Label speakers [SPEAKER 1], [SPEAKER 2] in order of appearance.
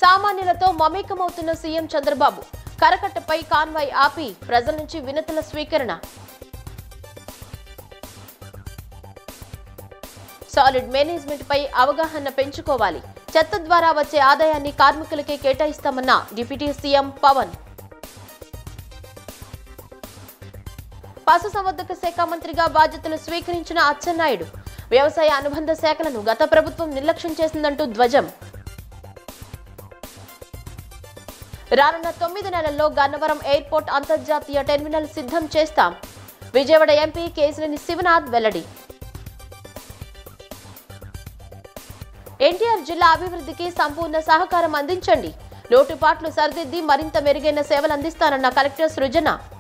[SPEAKER 1] సామాన్యులతో మమేకమవుతున్న సీఎం చంద్రబాబు కరకట్టపై కాన్వాయ్ ఆపి ప్రజల నుంచి వినతుల స్వీకరణ సాలిడ్ మేనేజ్మెంట్ పై అవగాహన పెంచుకోవాలి చెత్త ద్వారా వచ్చే ఆదాయాన్ని కార్మికులకే కేటాయిస్తామన్న డిప్యూటీ సీఎం పవన్ పశుసంవర్ధక శాఖ మంత్రిగా బాధ్యతలు స్వీకరించిన అచ్చెన్నాయుడు వ్యవసాయ అనుబంధ శాఖలను గత ప్రభుత్వం నిర్లక్ష్యం చేసిందంటూ ధ్వజం రానున్న తొమ్మిది నెలల్లో గన్నవరం ఎయిర్పోర్ట్ అంతర్జాతీయ టెర్మినల్ సిద్ధం చేస్తాం విజయవాడ ఎంపీ కేసినేని శివనాథ్ వెల్లడి ఎన్టీఆర్ జిల్లా అభివృద్ధికి సంపూర్ణ సహకారం అందించండి లోటుపాట్లు సరిదిద్ది మరింత మెరుగైన సేవలు అందిస్తానన్న కలెక్టర్ సృజన